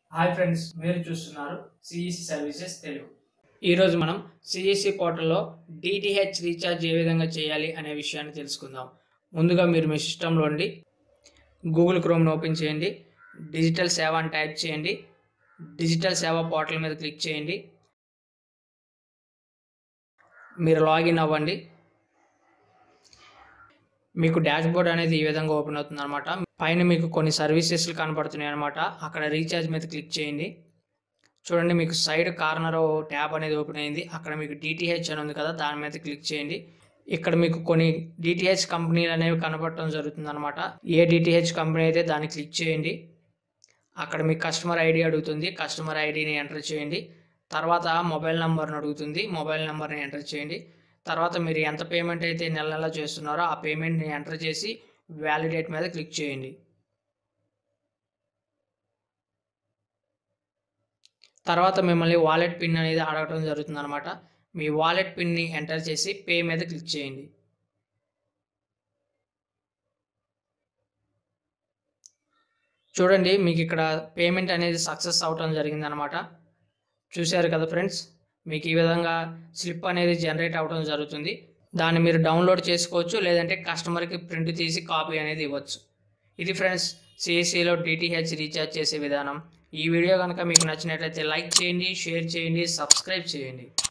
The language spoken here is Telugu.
హాయ్ ఫ్రెండ్స్ మీరు చూస్తున్నారు సిఈసి సర్వీసెస్ తెలుగు ఈరోజు మనం సిఈసి పోర్టల్లో డిటిహెచ్ రీఛార్జ్ ఏ విధంగా చేయాలి అనే విషయాన్ని తెలుసుకుందాం ముందుగా మీరు మీ సిస్టంలో ఉండి గూగుల్ క్రోమ్ను ఓపెన్ చేయండి డిజిటల్ సేవ అని టైప్ చేయండి డిజిటల్ సేవ పోర్టల్ మీద క్లిక్ చేయండి మీరు లాగిన్ అవ్వండి మీకు డాష్ బోర్డ్ అనేది ఈ విధంగా ఓపెన్ అవుతుంది అనమాట పైన మీకు కొన్ని సర్వీసెస్ కనపడుతున్నాయి అనమాట అక్కడ రీఛార్జ్ మీద క్లిక్ చేయండి చూడండి మీకు సైడ్ కార్నర్ ట్యాబ్ అనేది ఓపెన్ అయింది అక్కడ మీకు డిటిహెచ్ అని ఉంది కదా దాని మీద క్లిక్ చేయండి ఇక్కడ మీకు కొన్ని డిటిహెచ్ కంపెనీలు అనేవి కనపడటం జరుగుతుంది అనమాట ఏ డిటిహెచ్ కంపెనీ అయితే దాన్ని క్లిక్ చేయండి అక్కడ మీ కస్టమర్ ఐడి అడుగుతుంది కస్టమర్ ఐడిని ఎంటర్ చేయండి తర్వాత మొబైల్ నెంబర్ని అడుగుతుంది మొబైల్ నెంబర్ని ఎంటర్ చేయండి తర్వాత మీరు ఎంత పేమెంట్ అయితే నెల నెల చేస్తున్నారో ఆ పేమెంట్ని ఎంటర్ చేసి వ్యాలిడేట్ మీద క్లిక్ చేయండి తర్వాత మిమ్మల్ని వాలెట్ పిన్ అనేది అడగడం జరుగుతుంది అనమాట మీ వాలెట్ పిన్ని ఎంటర్ చేసి పే మీద క్లిక్ చేయండి చూడండి మీకు ఇక్కడ పేమెంట్ అనేది సక్సెస్ అవటం జరిగిందనమాట చూశారు కదా ఫ్రెండ్స్ మీకు ఈ విధంగా స్లిప్ అనేది జనరేట్ అవ్వడం జరుగుతుంది దాన్ని మీరు డౌన్లోడ్ చేసుకోవచ్చు లేదంటే కస్టమర్కి ప్రింట్ తీసి కాపీ అనేది ఇవ్వచ్చు ఇది ఫ్రెండ్స్ సిఎస్సిలో డిటిహెచ్ రీఛార్జ్ చేసే విధానం ఈ వీడియో కనుక మీకు నచ్చినట్లయితే లైక్ చేయండి షేర్ చేయండి సబ్స్క్రైబ్ చేయండి